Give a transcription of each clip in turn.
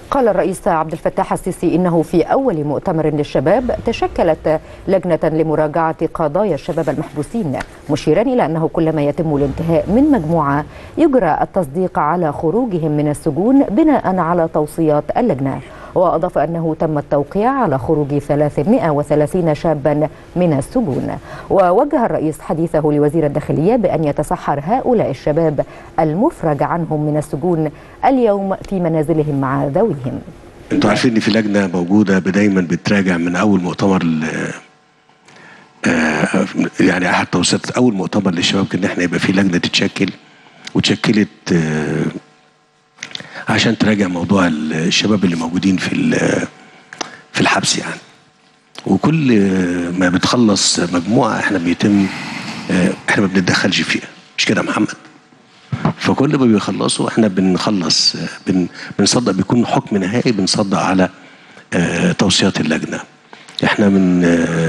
قال الرئيس عبد الفتاح السيسي انه في اول مؤتمر للشباب تشكلت لجنه لمراجعه قضايا الشباب المحبوسين مشيرا الى انه كلما يتم الانتهاء من مجموعه يجرى التصديق على خروجهم من السجون بناء على توصيات اللجنه وأضاف أنه تم التوقيع على خروج 330 شابا من السجون ووجه الرئيس حديثه لوزير الداخلية بأن يتسحر هؤلاء الشباب المفرج عنهم من السجون اليوم في منازلهم مع ذويهم انتوا عارفين ان في لجنه موجوده دايما بتراجع من اول مؤتمر ل آه، يعني احد توصيات اول مؤتمر للشباب كان احنا يبقى في لجنه تتشكل وتشكلت آه، عشان تراجع موضوع الشباب اللي موجودين في في الحبس يعني وكل ما بتخلص مجموعه احنا بيتم احنا ما بنتدخلش فيها مش كده يا محمد فكل ما بيخلصوا احنا بنخلص بن بنصدق بيكون حكم نهائي بنصدق على توصيات اللجنه احنا من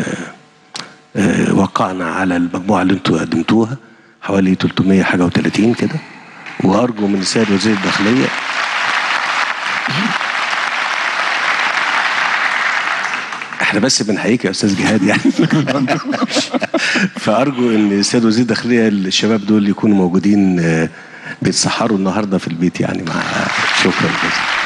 وقعنا على المجموعه اللي انتوا قدمتوها حوالي 300 حاجه و30 كده وارجو من السيد وزير الداخليه احنا بس بنحييك يا استاذ جهاد يعني فارجو ان السيد وزير الداخليه الشباب دول يكونوا موجودين بيتسحروا النهارده في البيت يعني مع شكرا جزيلا